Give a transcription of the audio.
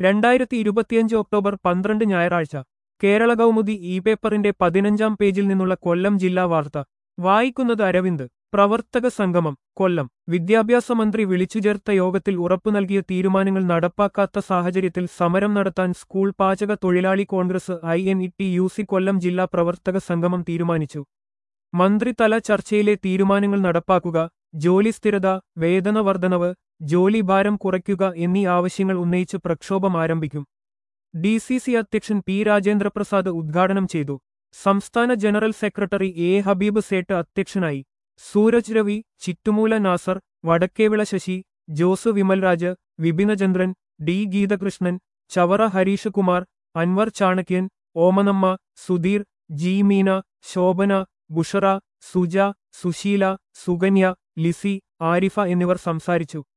രണ്ടായിരത്തി ഇരുപത്തിയഞ്ച് ഒക്ടോബർ പന്ത്രണ്ട് ഞായറാഴ്ച കേരള കൗമുദി ഇ പേപ്പറിന്റെ പതിനഞ്ചാം പേജിൽ നിന്നുള്ള കൊല്ലം ജില്ലാ വാർത്ത വായിക്കുന്നത് അരവിന്ദ് പ്രവർത്തക സംഗമം കൊല്ലം വിദ്യാഭ്യാസ മന്ത്രി വിളിച്ചുചേർത്ത യോഗത്തിൽ ഉറപ്പു നൽകിയ തീരുമാനങ്ങൾ നടപ്പാക്കാത്ത സാഹചര്യത്തിൽ സമരം നടത്താൻ സ്കൂൾ പാചക തൊഴിലാളി Congress I N T U C സി കൊല്ലം ജില്ലാ പ്രവർത്തക സംഗമം തീരുമാനിച്ചു മന്ത്രിതല ചർച്ചയിലെ തീരുമാനങ്ങൾ നടപ്പാക്കുക ജോലി സ്ഥിരത വേതന വർധനവ് ജോലി ഭാരം കുറയ്ക്കുക എന്നീ ആവശ്യങ്ങൾ ഉന്നയിച്ച് പ്രക്ഷോഭം ആരംഭിക്കും ഡി സി സി അധ്യക്ഷൻ പി രാജേന്ദ്രപ്രസാദ് ഉദ്ഘാടനം ചെയ്തു സംസ്ഥാന general secretary A Habeeb Sait അധ്യക്ഷനായി സൂരജ് രവി ചിറ്റുമൂല നാസർ വടക്കേവിള ശശി ജോസ് വിമൽരാജ് വിപിനചന്ദ്രൻ ഡി ഗീതകൃഷ്ണൻ ചവറ ഹരീഷ് കുമാർ അൻവർ ചാണക്യൻ ഓമനമ്മ സുധീർ ജി മീന ശോഭന ബുഷറ സുജ സുശീല സുകന്യ ലിസി ആരിഫ എന്നിവർ സംസാരിച്ചു